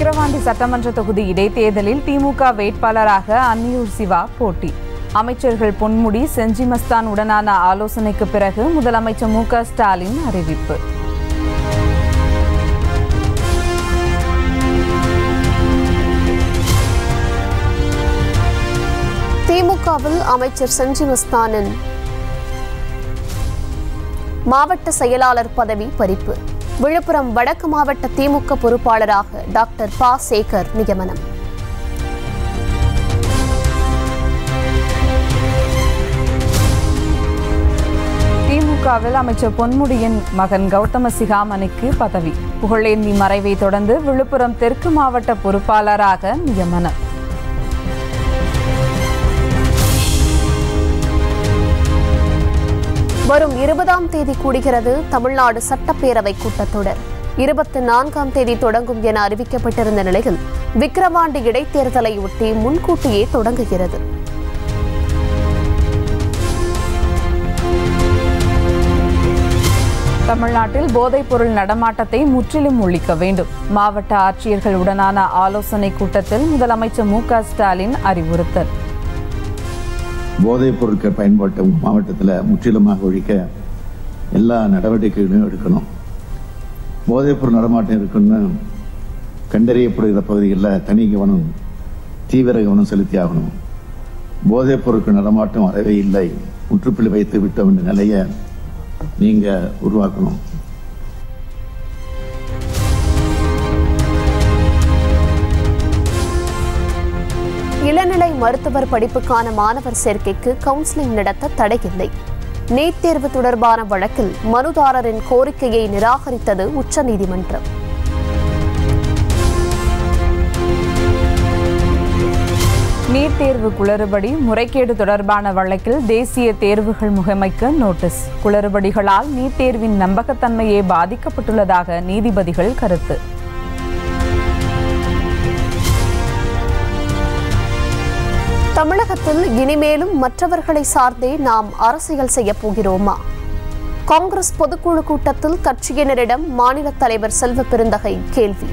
விக்கிரவாண்டி சட்டமன்ற தொகுதி இடைத்தேர்தலில் திமுக வேட்பாளராக அன்னியூர் சிவா போட்டி அமைச்சர்கள் பொன்முடி செஞ்சிமஸ்தான் உடனான ஆலோசனைக்கு பிறகு முதலமைச்சர் மு க ஸ்டாலின் அறிவிப்பு திமுகவில் அமைச்சர் செஞ்சி மஸ்தானின் மாவட்ட செயலாளர் பதவி பறிப்பு விழுப்புரம் வடக்கு மாவட்ட திமுக பொறுப்பாளராக டாக்டர் பா சேகர் நியமனம் திமுகவில் அமைச்சர் பொன்முடியின் மகன் கௌதம சிகாமணிக்கு பதவி புகழேந்தி மறைவை தொடர்ந்து விழுப்புரம் தெற்கு மாவட்ட பொறுப்பாளராக நியமனம் வரும் இருபதாம் தேதி கூடுகிறது தமிழ்நாடு சட்டப்பேரவை கூட்டத்தொடர் இருபத்தி நான்காம் தேதி தொடங்கும் என அறிவிக்கப்பட்டிருந்த நிலையில் விக்கிரவாண்டி இடைத்தேர்தலை ஒட்டி முன்கூட்டியே தொடங்குகிறது தமிழ்நாட்டில் போதைப்பொருள் நடமாட்டத்தை முற்றிலும் ஒழிக்க வேண்டும் மாவட்ட ஆட்சியர்களுடனான ஆலோசனை கூட்டத்தில் முதலமைச்சர் மு க ஸ்டாலின் அறிவுறுத்தல் போதைப் பொருட்கள் பயன்பாட்டை மாவட்டத்தில் முற்றிலுமாக ஒழிக்க எல்லா நடவடிக்கைகளையும் எடுக்கணும் போதைப் பொருள் நடமாட்டம் இருக்குன்னு கண்டறியப்படுகிற பகுதிகளில் தனி கவனம் தீவிர கவனம் செலுத்தி ஆகணும் போதைப் பொருட்கள் நடமாட்டம் அறவே இல்லை முற்றுப்புள்ளி வைத்து விட்டோம் என்ற நிலையை நீங்க உருவாக்கணும் இளநிலை மருத்துவர் படிப்புக்கான மாணவர் சேர்க்கைக்கு கவுன்சிலிங் நடத்த தடையில்லை நீட் தேர்வு தொடர்பான வழக்கில் மனுதாரரின் கோரிக்கையை நிராகரித்தது உச்சநீதிமன்றம் நீட் தேர்வு குளறுபடி முறைகேடு தொடர்பான வழக்கில் தேசிய தேர்வுகள் முகமைக்கு நோட்டீஸ் குளறுபடிகளால் நீட் தேர்வின் நம்பகத்தன்மையே பாதிக்கப்பட்டுள்ளதாக நீதிபதிகள் கருத்து தமிழகத்தில் இனிமேலும் மற்றவர்களை சார்ந்தே நாம் அரசியல் செய்யப் போகிறோமா காங்கிரஸ் பொதுக்குழு கூட்டத்தில் கட்சியினரிடம் மாநில தலைவர் செல்வ பெருந்தகை கேள்வி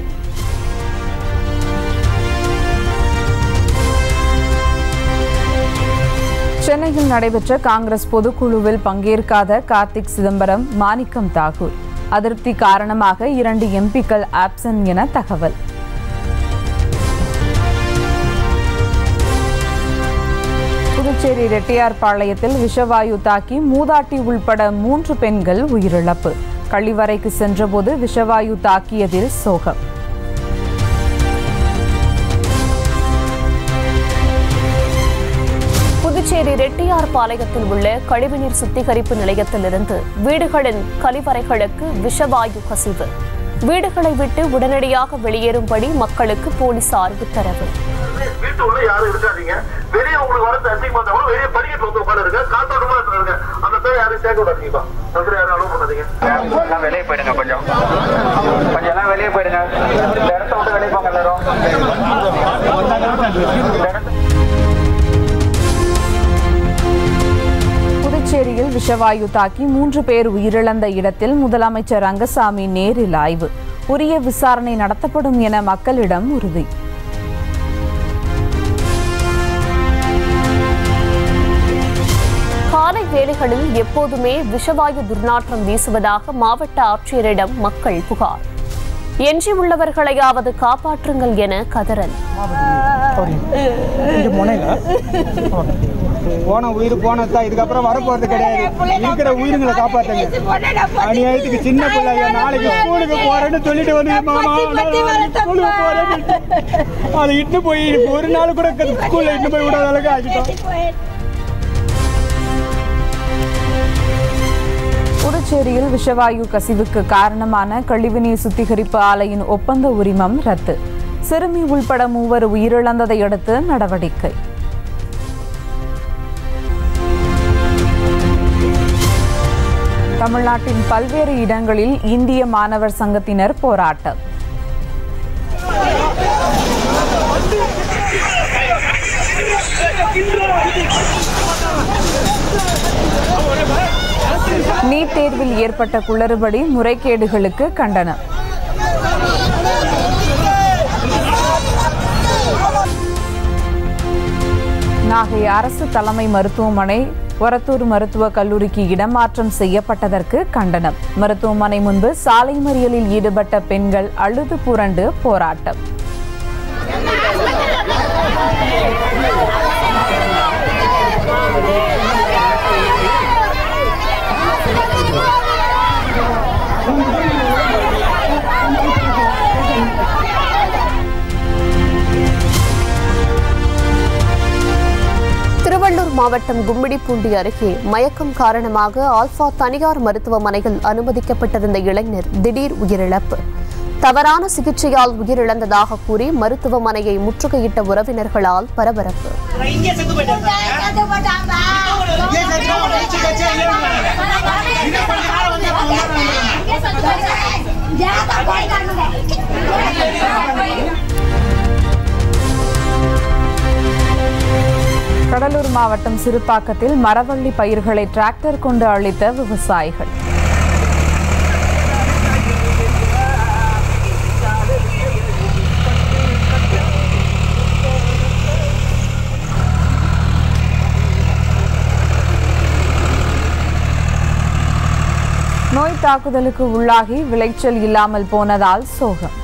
சென்னையில் நடைபெற்ற காங்கிரஸ் பொதுக்குழுவில் பங்கேற்காத கார்த்திக் சிதம்பரம் மாணிக்கம் தாகூர் அதிருப்தி காரணமாக இரண்டு எம்பிக்கள் ஆப்சன்ட் என தகவல் புதுச்சேரி ரெட்டியார்பாளையத்தில் விஷவாயு தாக்கி மூதாட்டி உள்பட மூன்று பெண்கள் உயிரிழப்பு கழிவறைக்கு சென்றபோது விஷவாயு தாக்கியதில் சோகம் புதுச்சேரி ரெட்டியார்பாளையத்தில் உள்ள கழிவுநீர் சுத்திகரிப்பு நிலையத்திலிருந்து வீடுகளின் கழிவறைகளுக்கு விஷவாயு கசிவு வீடுகளை விட்டு உடனடியாக வெளியேறும்படி மக்களுக்கு போலீசார் உத்தரவு வீட்டு உள்ள யாரும் இருக்காதீங்க வெளியே உங்களுக்கு வர அசிங்கமா இருந்தா கூட வெளியே படிக்கட்டு வந்து உட்காருங்க காத்தோட்டமா இருங்க அந்த பேர் யாரும் சேர்க்க விடாதீங்கப்பா வந்து யாரும் அலோவ் பண்ணாதீங்க எல்லாம் வெளியே போயிடுங்க கொஞ்சம் கொஞ்சம் எல்லாம் வெளியே போயிடுங்க இந்த இடத்த விட்டு வெளியே போங்க எல்லாரும் இந்த இடத்த புதுச்சேரியில் விஷவாயு தாக்கி மூன்று பேர் உயிரிழந்த இடத்தில் முதலமைச்சர் ரங்கசாமி நேரில் ஆய்வு உரிய விசாரணை நடத்தப்படும் என மக்களிடம் உறுதி காலை வேளைகளில் எப்போதுமே விஷவாயு துர்நாற்றம் வீசுவதாக மாவட்ட ஆட்சியரிடம் மக்கள் புகார் எஞ்சியுள்ளவர்களையாவது காப்பாற்றுங்கள் என கதறல் இங்க முனையில போன உயிர் போனதா இதுக்கப்புறம் வரப்போறது கிடையாது இருக்கிற உயிர்களை காப்பாத்துங்க அநியாயத்துக்கு சின்ன பிள்ளைங்க நாளைக்கு ஸ்கூலுக்கு போறேன்னு சொல்லிட்டு வந்து மாமா நான் ஸ்கூலுக்கு போறேன்னு அதை இட்டு போய் ஒரு நாள் கூட ஸ்கூல்ல இட்டு போய் விடாத அளவுக்கு ஆகிட்டோம் புதுச்சேரியில் விஷவாயு கசிவுக்கு காரணமான கழிவுநீர் சுத்திகரிப்பு ஆலையின் ஒப்பந்த உரிமம் ரத்து சிறுமி உள்பட மூவர் உயிரிழந்ததை அடுத்து நடவடிக்கை தமிழ்நாட்டின் பல்வேறு இடங்களில் இந்திய மாணவர் சங்கத்தினர் போராட்டம் நீட் தேர்வில் ஏற்பட்ட குளறுபடி முறைகேடுகளுக்கு கண்டனம் நாகை அரசு தலைமை மருத்துவமனை ஒரத்தூர் மருத்துவக் கல்லூரிக்கு இடமாற்றம் செய்யப்பட்டதற்கு கண்டனம் மருத்துவமனை முன்பு சாலை மறியலில் ஈடுபட்ட பெண்கள் அழுது புரண்டு போராட்டம் திருவள்ளூர் மாவட்டம் கும்மிடிப்பூண்டி அருகே மயக்கம் காரணமாக ஆல்பா தனியார் மருத்துவமனையில் அனுமதிக்கப்பட்டிருந்த இளைஞர் திடீர் உயிரிழப்பு தவறான சிகிச்சையால் உயிரிழந்ததாக கூறி மருத்துவமனையை முற்றுகையிட்ட உறவினர்களால் பரபரப்பு கடலூர் மாவட்டம் சிறுபாக்கத்தில் மரவள்ளி பயிர்களை டிராக்டர் கொண்டு அழித்த விவசாயிகள் நோய் தாக்குதலுக்கு உள்ளாகி விளைச்சல் இல்லாமல் போனதால் சோகம்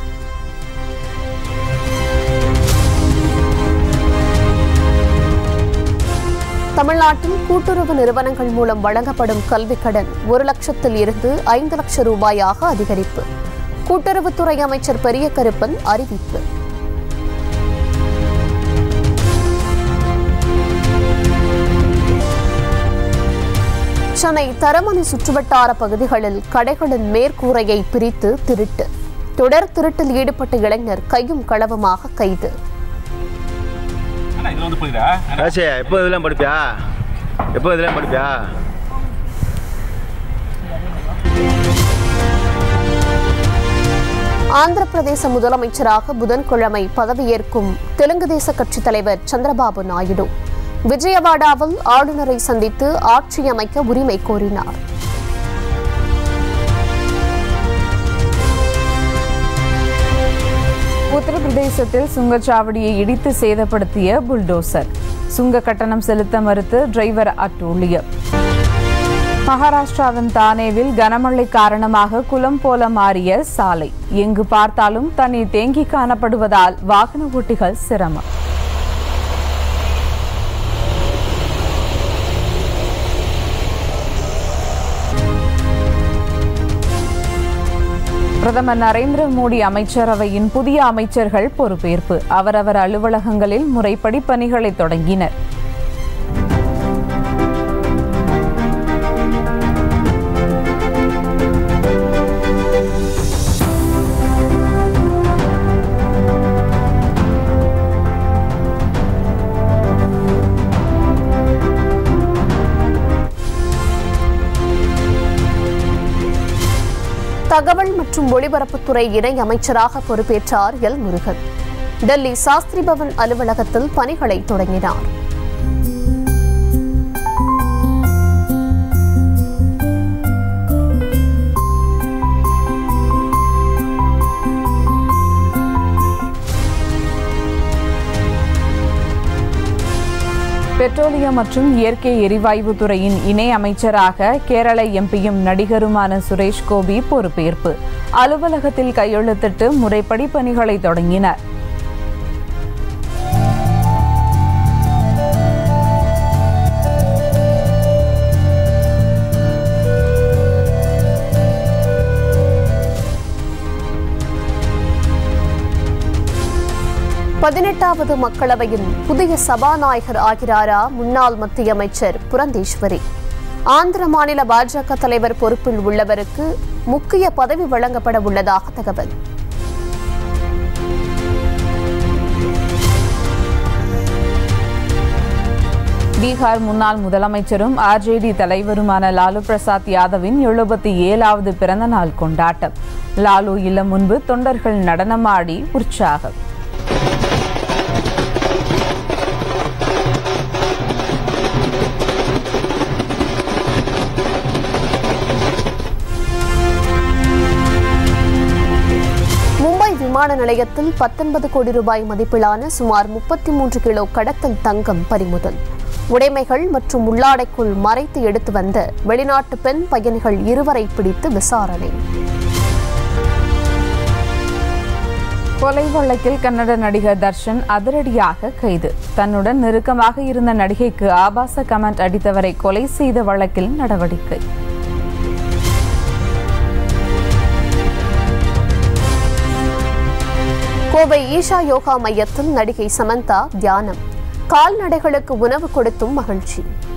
தமிழ்நாட்டில் கூட்டுறவு நிறுவனங்கள் மூலம் வழங்கப்படும் கல்விக் கடன் ஒரு லட்சத்தில் இருந்து ஐந்து லட்சம் ரூபாயாக அதிகரிப்பு கூட்டுறவுத்துறை அமைச்சர் பெரிய கருப்பன் அறிவிப்பு சென்னை தரமணி சுற்றுவட்டார பகுதிகளில் கடைகளின் மேற்கூரையை பிரித்து திருட்டு தொடர் திருட்டில் ஈடுபட்ட இளைஞர் கையும் களவுமாக கைது ராசே எப்போ இதெல்லாம் படிப்பியா எப்போ இதெல்லாம் படிப்பியா ஆந்திர பிரதேச முதலமைச்சராக புதன்கிழமை பதவியேற்கும் தெலுங்கு தேச கட்சித் தலைவர் சந்திரபாபு நாயுடு விஜயவாடாவில் ஆளுநரை சந்தித்து ஆட்சி அமைக்க உரிமை கோரினார் உத்தரப்பிரதேசத்தில் சுங்கச்சாவடியை இடித்து சேதப்படுத்திய புல்டோசர் சுங்க கட்டணம் செலுத்த மறுத்து டிரைவர் அட்டூழியம் மகாராஷ்டிராவின் தானேவில் கனமழை காரணமாக குளம் போல மாறிய சாலை எங்கு பார்த்தாலும் தண்ணீர் தேங்கி காணப்படுவதால் வாகன ஓட்டிகள் சிரமம் பிரதமர் நரேந்திர மோடி அமைச்சரவையின் புதிய அமைச்சர்கள் பொறுப்பேற்பு அவரவர் அலுவலகங்களில் முறைப்படி பணிகளை தொடங்கினர் தகவல் மற்றும் ஒலிபரப்புத்துறை இணை அமைச்சராக பொறுப்பேற்றார் எல் முருகன் டெல்லி சாஸ்திரி பவன் அலுவலகத்தில் பணிகளை தொடங்கினார் பெட்ரோலியம் மற்றும் இயற்கை எரிவாயு துறையின் இணை அமைச்சராக கேரள எம்பியும் நடிகருமான சுரேஷ் கோபி பொறுப்பேற்பு அலுவலகத்தில் கையெழுத்திட்டு முறைப்படி பணிகளை தொடங்கினார் பதினெட்டாவது மக்களவையின் புதிய சபாநாயகர் ஆகிறாரா முன்னாள் மத்திய அமைச்சர் புரந்தேஸ்வரி ஆந்திர மாநில பாஜக தலைவர் பொறுப்பில் உள்ளவருக்கு முக்கிய பதவி வழங்கப்பட உள்ளதாக தகவல் பீகார் முன்னாள் முதலமைச்சரும் ஆர்ஜேடி தலைவருமான லாலு பிரசாத் யாதவின் எழுபத்தி ஏழாவது பிறந்த நாள் கொண்டாட்டம் லாலு இல்லம் முன்பு தொண்டர்கள் நடனமாடி உற்சாகம் விமான நிலையத்தில் பத்தொன்பது கோடி ரூபாய் மதிப்பிலான சுமார் முப்பத்தி மூன்று கிலோ கடத்தல் தங்கம் பறிமுதல் உடைமைகள் மற்றும் உள்ளாடைக்குள் மறைத்து எடுத்து வந்த வெளிநாட்டு பெண் பயணிகள் இருவரை பிடித்து விசாரணை கொலை வழக்கில் கன்னட நடிகர் தர்ஷன் அதிரடியாக கைது தன்னுடன் நெருக்கமாக இருந்த நடிகைக்கு ஆபாச கமெண்ட் அடித்தவரை கொலை செய்த வழக்கில் நடவடிக்கை கோவை ஈஷா யோகா மையத்தில் நடிகை சமந்தா தியானம் கால்நடைகளுக்கு உணவு கொடுத்தும் மகிழ்ச்சி